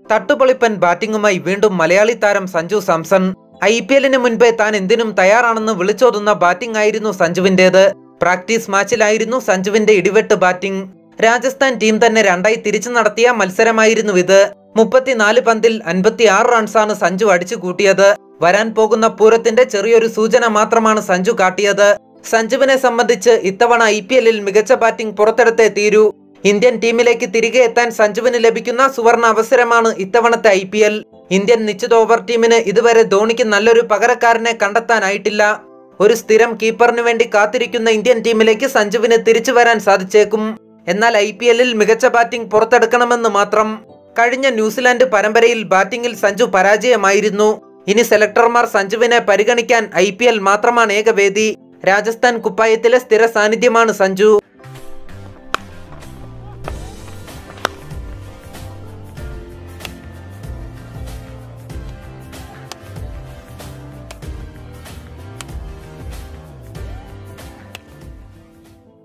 തട്ടുപൊളിപ്പൻ ബാറ്റിംഗുമായി വീണ്ടും മലയാളി താരം Sanju Samson I P എല്ലിന് മുൻപേ താൻ എന്തിനും തയ്യാറാണെന്ന് വിളിച്ചോതുന്ന ബാറ്റിംഗ് ആയിരുന്നു സഞ്ജുവിന്റേത് പ്രാക്ടീസ് മാച്ചിലായിരുന്നു സഞ്ജുവിന്റെ ഇടിവെട്ട് ബാറ്റിംഗ് രാജസ്ഥാൻ ടീം തന്നെ രണ്ടായി തിരിച്ചു നടത്തിയ മത്സരമായിരുന്നു ഇത് മുപ്പത്തിനാല് പന്തിൽ അൻപത്തിയാറ് റൺസാണ് സഞ്ജു അടിച്ചു കൂട്ടിയത് വരാൻ പോകുന്ന പൂരത്തിന്റെ ചെറിയൊരു സൂചന മാത്രമാണ് സഞ്ജു കാട്ടിയത് സഞ്ജുവിനെ സംബന്ധിച്ച് ഇത്തവണ ഐ പി എല്ലിൽ മികച്ച ബാറ്റിംഗ് പുറത്തെടുത്തേ തീരൂ ഇന്ത്യൻ ടീമിലേക്ക് തിരികെ എത്താൻ സഞ്ജുവിന് ലഭിക്കുന്ന സുവർണ അവസരമാണ് ഇത്തവണത്തെ ഐ പി എൽ ഇന്ത്യൻ നിശ്ചിത ഓവർ ടീമിന് ഇതുവരെ ധോണിക്ക് നല്ലൊരു പകരക്കാരനെ കണ്ടെത്താനായിട്ടില്ല ഒരു സ്ഥിരം കീപ്പറിനു വേണ്ടി കാത്തിരിക്കുന്ന ഇന്ത്യൻ ടീമിലേക്ക് സഞ്ജുവിന് തിരിച്ചു വരാൻ സാധിച്ചേക്കും എന്നാൽ ഐ പി എല്ലിൽ മികച്ച ബാറ്റിംഗ് പുറത്തെടുക്കണമെന്ന് മാത്രം കഴിഞ്ഞ ന്യൂസിലാൻഡ് പരമ്പരയിൽ ബാറ്റിംഗിൽ സഞ്ജു പരാജയമായിരുന്നു ഇനി സെലക്ടർമാർ സഞ്ജുവിനെ പരിഗണിക്കാൻ ഐ പി എൽ മാത്രമാണ് ഏകവേദി രാജസ്ഥാൻ കുപ്പായത്തിലെ സ്ഥിര സാന്നിധ്യമാണ് സഞ്ജു